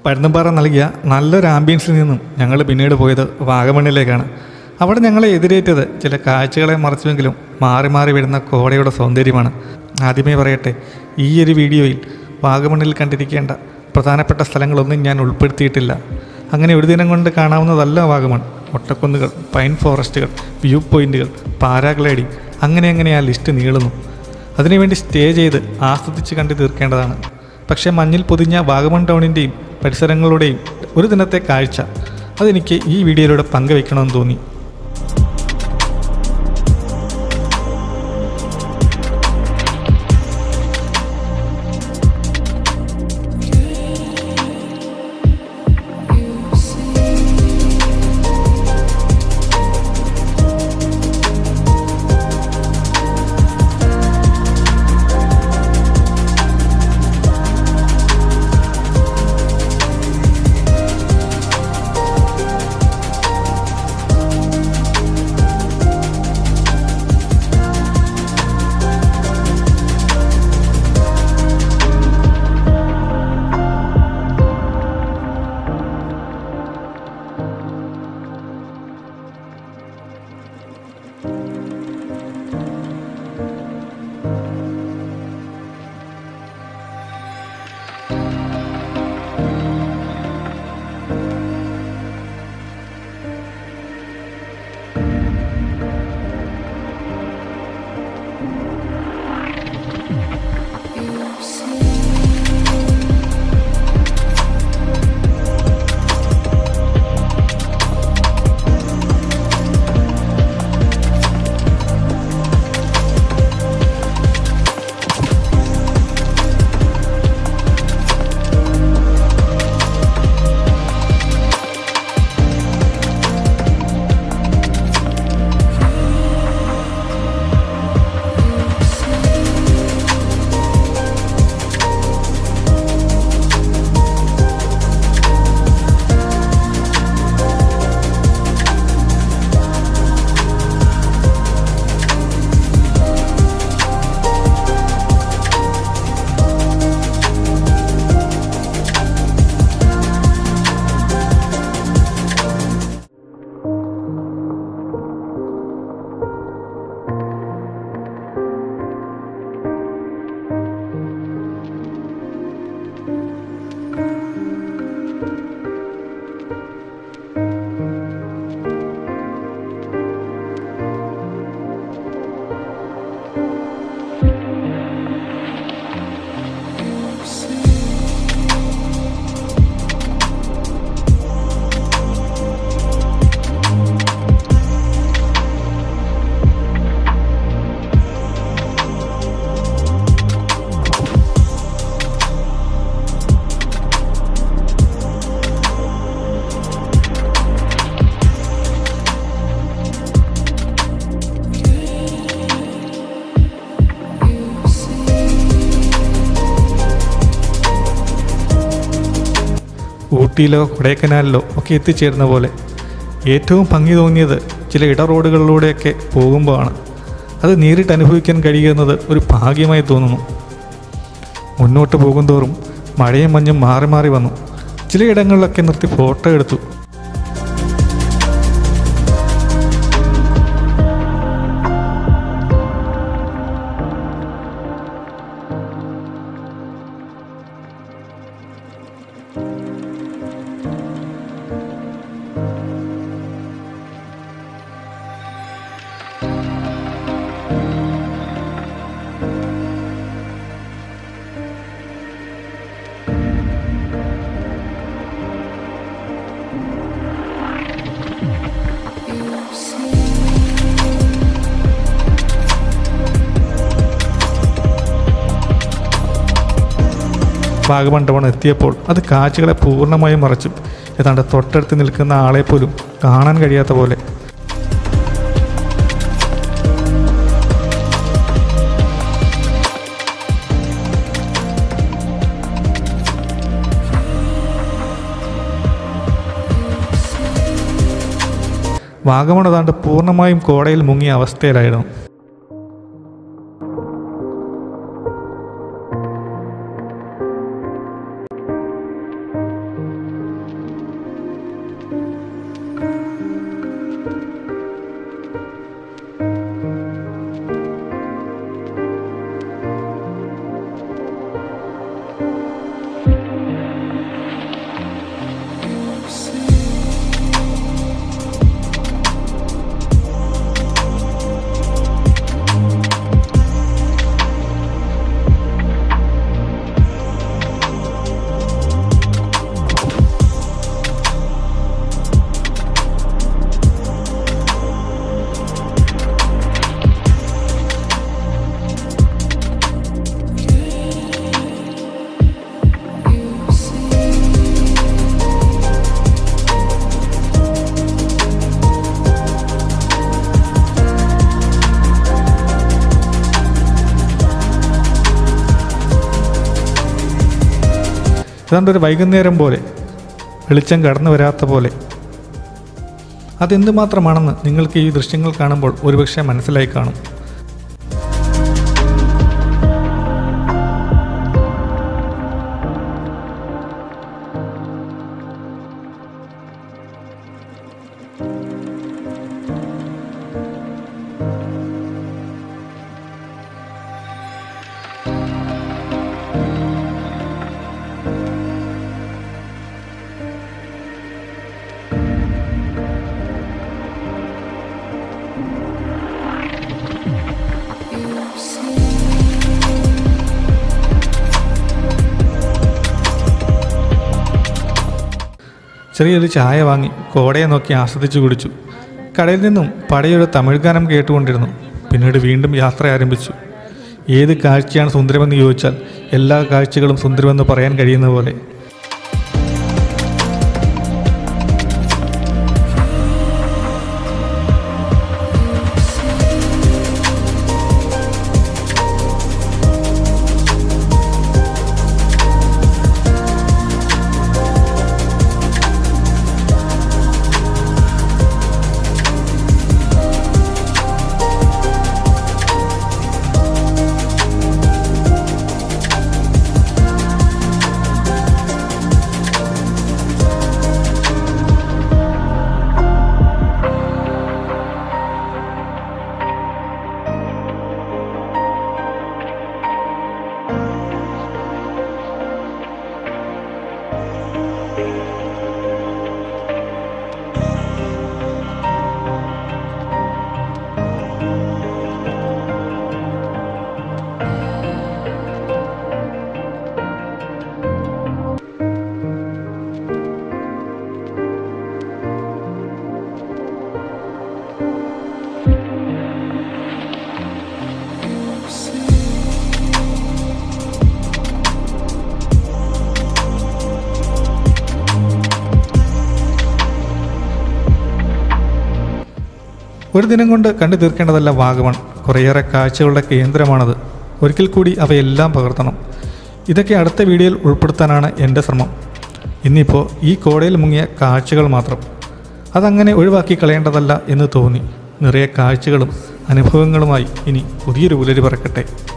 പരുന്തുംപാറ നൽകിയ നല്ലൊരു ആംബിയൻസിൽ നിന്നും ഞങ്ങൾ പിന്നീട് പോയത് വാഗമണ്ണിലേക്കാണ് അവിടെ ഞങ്ങളെ എതിരേറ്റത് ചില കാഴ്ചകളെ മറച്ചുവെങ്കിലും മാറി മാറി വരുന്ന കോടയുടെ സൗന്ദര്യമാണ് ആദ്യമേ പറയട്ടെ ഈ ഒരു വീഡിയോയിൽ വാഗമണ്ണിൽ കണ്ടിരിക്കേണ്ട പ്രധാനപ്പെട്ട സ്ഥലങ്ങളൊന്നും ഞാൻ ഉൾപ്പെടുത്തിയിട്ടില്ല അങ്ങനെ ഒരു ദിനം കൊണ്ട് കാണാവുന്നതല്ല വാഗമൺ ഒട്ടക്കുന്നുകൾ പൈൻ ഫോറസ്റ്റുകൾ വ്യൂ പോയിന്റുകൾ പാരാഗ്ലൈഡിംഗ് അങ്ങനെ അങ്ങനെ ആ ലിസ്റ്റ് നീളുന്നു അതിനുവേണ്ടി സ്റ്റേ ചെയ്ത് ആസ്വദിച്ച് കണ്ടു തീർക്കേണ്ടതാണ് പക്ഷേ മഞ്ഞിൽ പൊതിഞ്ഞ വാഗമൺ ടൗണിൻ്റെയും പരിസരങ്ങളുടെയും ഒരു ദിനത്തെ കാഴ്ച അതെനിക്ക് ഈ വീഡിയോയിലൂടെ പങ്കുവെക്കണമെന്ന് തോന്നി ഊട്ടിയിലോ കൊടൈക്കനാലിലോ ഒക്കെ എത്തിച്ചേരുന്ന പോലെ ഏറ്റവും ഭംഗി തോന്നിയത് ചില ഇട റോഡുകളിലൂടെയൊക്കെ പോകുമ്പോഴാണ് അത് നേരിട്ട് അനുഭവിക്കാൻ കഴിയുന്നത് ഒരു ഭാഗ്യമായി തോന്നുന്നു മുന്നോട്ട് പോകുന്തോറും മഴയും മഞ്ഞും മാറി മാറി വന്നു ചിലയിടങ്ങളിലൊക്കെ നിർത്തി ഫോട്ടോ എടുത്തു വാഗമണ്ഡപം എത്തിയപ്പോൾ അത് കാഴ്ചകളെ പൂർണ്ണമായും മറച്ചു ഏതാണ്ട് തൊട്ടടുത്ത് നിൽക്കുന്ന ആളെ പോലും കാണാൻ കഴിയാത്ത പോലെ വാഗമൺ ഏതാണ്ട് പൂർണ്ണമായും കോടയിൽ മുങ്ങിയ അവസ്ഥയിലായിരുന്നു ഏതാണ്ട് ഒരു വൈകുന്നേരം പോലെ വെളിച്ചം കടന്നു വരാത്ത പോലെ അതെന്തുമാത്രമാണെന്ന് നിങ്ങൾക്ക് ഈ ദൃശ്യങ്ങൾ കാണുമ്പോൾ ഒരുപക്ഷെ മനസ്സിലായി കാണും ചെറിയൊരു ചായ വാങ്ങി കോടയെ നോക്കി ആസ്വദിച്ചു കുടിച്ചു കടയിൽ നിന്നും പടയൊരു തമിഴ് ഗാനം കേട്ടുകൊണ്ടിരുന്നു പിന്നീട് വീണ്ടും യാത്ര ആരംഭിച്ചു ഏത് കാഴ്ചയാണ് സുന്ദരമെന്ന് ചോദിച്ചാൽ എല്ലാ കാഴ്ചകളും സുന്ദരമെന്ന് പറയാൻ കഴിയുന്ന പോലെ ഒരു ദിനം കൊണ്ട് കണ്ടു തീർക്കേണ്ടതല്ല വാഗമൺ കുറേയേറെ കാഴ്ചകളുടെ കേന്ദ്രമാണത് ഒരിക്കൽ കൂടി അവയെല്ലാം പകർത്തണം ഇതൊക്കെ അടുത്ത വീഡിയോയിൽ ഉൾപ്പെടുത്താനാണ് എൻ്റെ ശ്രമം ഇന്നിപ്പോൾ ഈ കോടയിൽ മുങ്ങിയ കാഴ്ചകൾ മാത്രം അതങ്ങനെ ഒഴിവാക്കി കളയേണ്ടതല്ല എന്ന് തോന്നി നിറയെ കാഴ്ചകളും അനുഭവങ്ങളുമായി ഇനി പുതിയൊരു പുലരി പറക്കട്ടെ